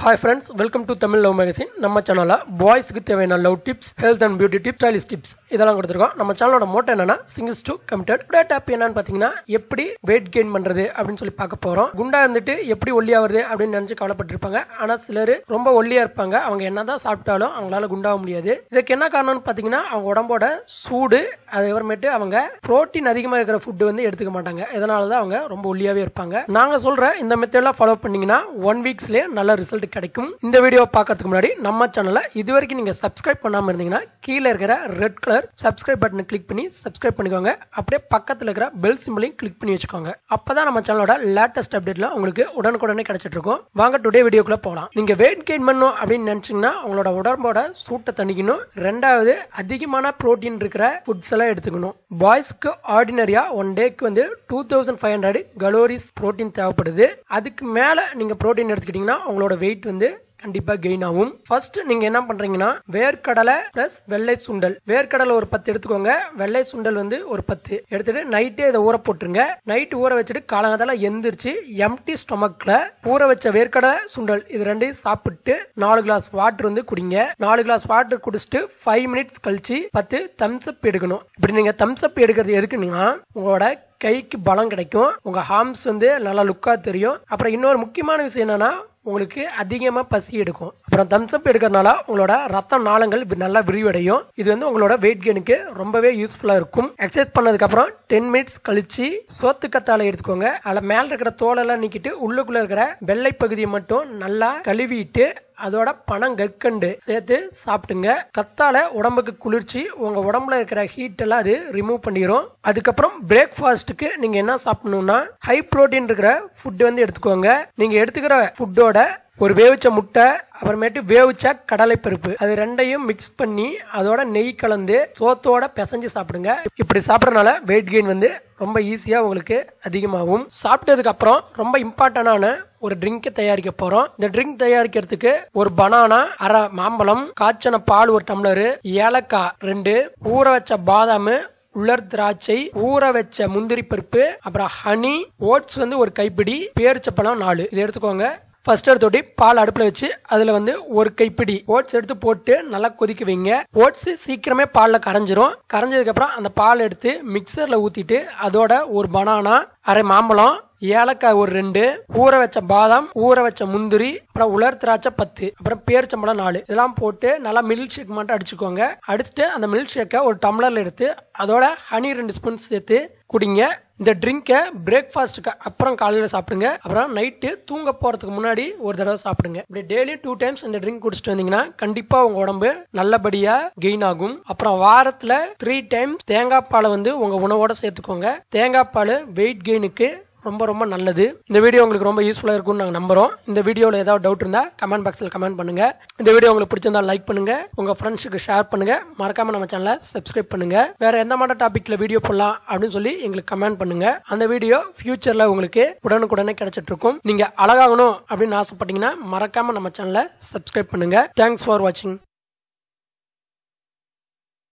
hi friends welcome to Tamil love magazine நம்ம சேனலில் பாய்ஸ்க்கு தேவையான love tips health and beauty tips stylish tips இதெல்லாம் கொடுத்துருக்கோம் நம்ம சேனலோட மோட்டோ என்னன்னா சிங்கிள்ஸ் டு கமிட்டட் டாப் என்னன்னு பார்த்தீங்கன்னா எப்படி வெயிட் கெயின் பண்றது அப்படின்னு சொல்லி பார்க்க போறோம் குண்டா இருந்துட்டு எப்படி ஒல்லியாவது அப்படின்னு நினைச்சு கவலைப்பட்டிருப்பாங்க ஆனா சிலர் ரொம்ப ஒல்லியா இருப்பாங்க அவங்க என்னதான் சாப்பிட்டாலும் அவங்களால குண்டாக முடியாது இதுக்கு என்ன காரணம்னு பார்த்தீங்கன்னா அவங்க உடம்போட சூடு அதுக்கப்புறமேட்டு அவங்க புரோட்டீன் அதிகமாக இருக்கிற ஃபுட்டு வந்து எடுத்துக்க மாட்டாங்க இதனால தான் அவங்க ரொம்ப ஒல்லியாவே இருப்பாங்க நாங்க சொல்ற இந்த மெத்தட்லாம் ஃபாலோ பண்ணீங்கன்னா ஒன் வீக்ஸ்லேயே நல்ல ரிசல்ட் கிடைக்கும் இந்த வீடியோ பார்க்கறதுக்கு முன்னாடி நம்ம சேனலை இது வரைக்கும் நீங்க சப்ஸ்கிரைப் பண்ணாம இருந்தீங்கன்னா கீழே இருக்கிற ரெட் கலர் சப்ஸ்கிரைப் பட்டனை கிளிக் பண்ணி சப்ஸ்கிரைப் பண்ணிக்கோங்க அப்படியே பக்கத்துல இருக்கிற பெல் சிம்பிளையும் கிளிக் பண்ணி வச்சுக்கோங்க அப்பதான் நம்ம சேனலோட லேட்டஸ்ட் அப்டேட்ல உங்களுக்கு உடனுக்குடனே கிடைச்சிட்டு இருக்கும் வாங்க டுடே வீடியோக்குள்ள போகலாம் நீங்க வெயிட் கெயின் பண்ணணும் அப்படின்னு நினைச்சீங்கன்னா உங்களோட உடம்போட சூட்டை தணிக்கணும் ரெண்டாவது அதிகமான புரோட்டீன் இருக்கிற ஃபுட்ஸ் எல்லாம் எடுத்துக்கணும் பாய்ஸ்க்கு ஆர்டினரியா ஒன் டேக்கு வந்து two thousand five hundred calories protein தேவைப்படுது அதுக்கு மேல நீங்க புரோட்டீன் எடுத்துக்கிட்டீங்கன்னா உங்களோட வெயிட் வந்து கண்டிப்பா கெயின் ஆகும் ஃபர்ஸ்ட் நீங்க என்ன பண்றீங்கன்னா வேர்க்கடலை பிளஸ் வெள்ளை சுண்டல் வேர்க்கடலை ஒரு பத்து எடுத்துக்கோங்க வெள்ளை சுண்டல் வந்து ஒரு பத்து எடுத்துட்டு நைட்டே இதை ஊற போட்டுருங்க நைட் ஊற வச்சுட்டு காலங்காத்தால எந்திரிச்சு எம்டி ஸ்டொமக்ல ஊற வச்ச வேர்க்கடலை சுண்டல் இது ரெண்டையும் சாப்பிட்டு நாலு கிளாஸ் வாட்டர் வந்து குடிங்க நாலு கிளாஸ் வாட்டர் குடிச்சிட்டு ஃபைவ் மினிட்ஸ் கழிச்சு பத்து தம்ஸ் அப் எடுக்கணும் இப்படி நீங்க தம்ஸ் அப் எடுக்கிறது எதுக்குன்னா உங்களோட கைக்கு பலம் கிடைக்கும் உங்க ஹார்ம்ஸ் வந்து நல்லா லுக்கா தெரியும் அப்புறம் இன்னொரு முக்கியமான விஷயம் என்னன்னா உங்களுக்கு அதிகமா பசி எடுக்கும் அப்புறம் தம்ஸ் அப் எடுக்கிறதுனால உங்களோட ரத்த நாளங்கள் நல்லா விரிவடையும் இது வந்து உங்களோட வெயிட் கெயினுக்கு ரொம்பவே யூஸ்ஃபுல்லா இருக்கும் எக்ஸசைஸ் பண்ணதுக்கு அப்புறம் டென் மினிட்ஸ் கழிச்சு சோத்து கத்தாழை எடுத்துக்கோங்க அதில் மேல இருக்கிற தோலெல்லாம் நீக்கிட்டு உள்ளுக்குள்ள இருக்கிற வெள்ளை பகுதியை மட்டும் நல்லா கழுவிட்டு அதோட பணம் கற்கண்டு சேர்த்து சாப்பிட்டுங்க கத்தால உடம்புக்கு குளிர்ச்சி உங்க உடம்புல இருக்கிற ஹீட் எல்லாம் அது ரிமூவ் பண்ணிடும் அதுக்கப்புறம் பிரேக்ஃபாஸ்ட்டுக்கு நீங்க என்ன சாப்பிடணும்னா ஹை புரோட்டீன் இருக்கிற ஃபுட் வந்து எடுத்துக்கோங்க நீங்க எடுத்துக்கிற ஃபுட்டோட ஒரு வேவிச்ச முட்டை அப்புறமேட்டு வேவிச்ச கடலை பருப்பு அது ரெண்டையும் மிக்ஸ் பண்ணி அதோட நெய் கலந்து சோத்தோட பிசைஞ்சு சாப்பிடுங்க இப்படி சாப்பிடறதுனால வெயிட் கெயின் வந்து ரொம்ப ஈஸியா உங்களுக்கு அதிகமாகும் சாப்பிட்டதுக்கு அப்புறம் ரொம்ப இம்பார்ட்டன்டான ஒரு ட்ரிங்க் தயாரிக்க போறோம் இந்த ட்ரிங்க் தயாரிக்கிறதுக்கு ஒரு பனானா அரை மாம்பழம் காய்ச்சன பால் ஒரு டம்ளரு ஏலக்காய் ரெண்டு ஊற வச்ச பாதாம் உலர் திராட்சை ஊற வச்ச முந்திரி பருப்பு அப்புறம் ஹனி ஓட்ஸ் வந்து ஒரு கைப்பிடி பேரிச்சப்பழம் நாலு இது எடுத்துக்கோங்க ஃபர்ஸ்ட் எடுத்தோட்டி பால் அடுப்புல வச்சு அதுல வந்து ஒரு கைப்பிடி ஓட்ஸ் எடுத்து போட்டு நல்லா கொதிக்க வைங்க ஓட்ஸ் சீக்கிரமே பால்ல கரைஞ்சிரும் கரைஞ்சதுக்கு அப்புறம் அந்த பால் எடுத்து மிக்சர்ல ஊத்திட்டு அதோட ஒரு பனானா அரை மாம்பழம் ஏலக்காய் ஒரு ரெண்டு ஊற வச்ச பாதாம் ஊற வச்ச முந்திரி அப்புறம் உலர் திராட்சை பத்து அப்புறம் பேரிச்சம்பழம் நாலு இதெல்லாம் போட்டு நல்லா மில்க் ஷேக் மட்டும் அடிச்சுக்கோங்க அடிச்சுட்டு அந்த மில்க் ஷேக்கை ஒரு டம்ளர்ல எடுத்து அதோட ஹனி ரெண்டு ஸ்பூன் சேர்த்து குடிங்க இந்த ட்ரிங்கை பிரேக்ஃபாஸ்ட்டுக்கு அப்புறம் காலையில் சாப்பிடுங்க அப்புறம் நைட்டு தூங்க போறதுக்கு முன்னாடி ஒரு தடவை சாப்பிடுங்க இப்படி டெய்லி டூ டைம்ஸ் இந்த ட்ரிங்க் குடிச்சிட்டு வந்தீங்கன்னா கண்டிப்பா உங்க உடம்பு நல்லபடியா கெயின் ஆகும் அப்புறம் வாரத்துல த்ரீ டைம்ஸ் தேங்காய் பாலை வந்து உங்க உணவோட சேர்த்துக்கோங்க தேங்காய் பால் வெயிட் கெயினுக்கு ரொம்ப ரொம்ப நல்லது இந்த வீடியோ உங்களுக்கு ரொம்ப யூஸ்ஃபுல்லாக இருக்கும்னு நாங்கள் நம்புறோம் இந்த வீடியோவில் ஏதாவது டவுட் இருந்தால் கமெண்ட் பாக்ஸில் கமெண்ட் பண்ணுங்க இந்த வீடியோ உங்களுக்கு பிடிச்சிருந்தா லைக் பண்ணுங்க உங்க ஃப்ரெண்ட்ஸுக்கு ஷேர் பண்ணுங்க மறக்காம நம்ம சேனலை சப்ஸ்கிரைப் பண்ணுங்க வேற எந்த மாதிரி டாபிக்ல வீடியோ போடலாம் அப்படின்னு சொல்லி எங்களுக்கு கமெண்ட் பண்ணுங்க அந்த வீடியோ ஃபியூச்சர்ல உங்களுக்கு உடனுக்குடனே கிடைச்சிட்டு இருக்கும் நீங்க அழகாகணும் அப்படின்னு ஆசைப்பட்டீங்கன்னா மறக்காம நம்ம சேனலை சப்ஸ்கிரைப் பண்ணுங்க தேங்க்ஸ் ஃபார் வாட்சிங்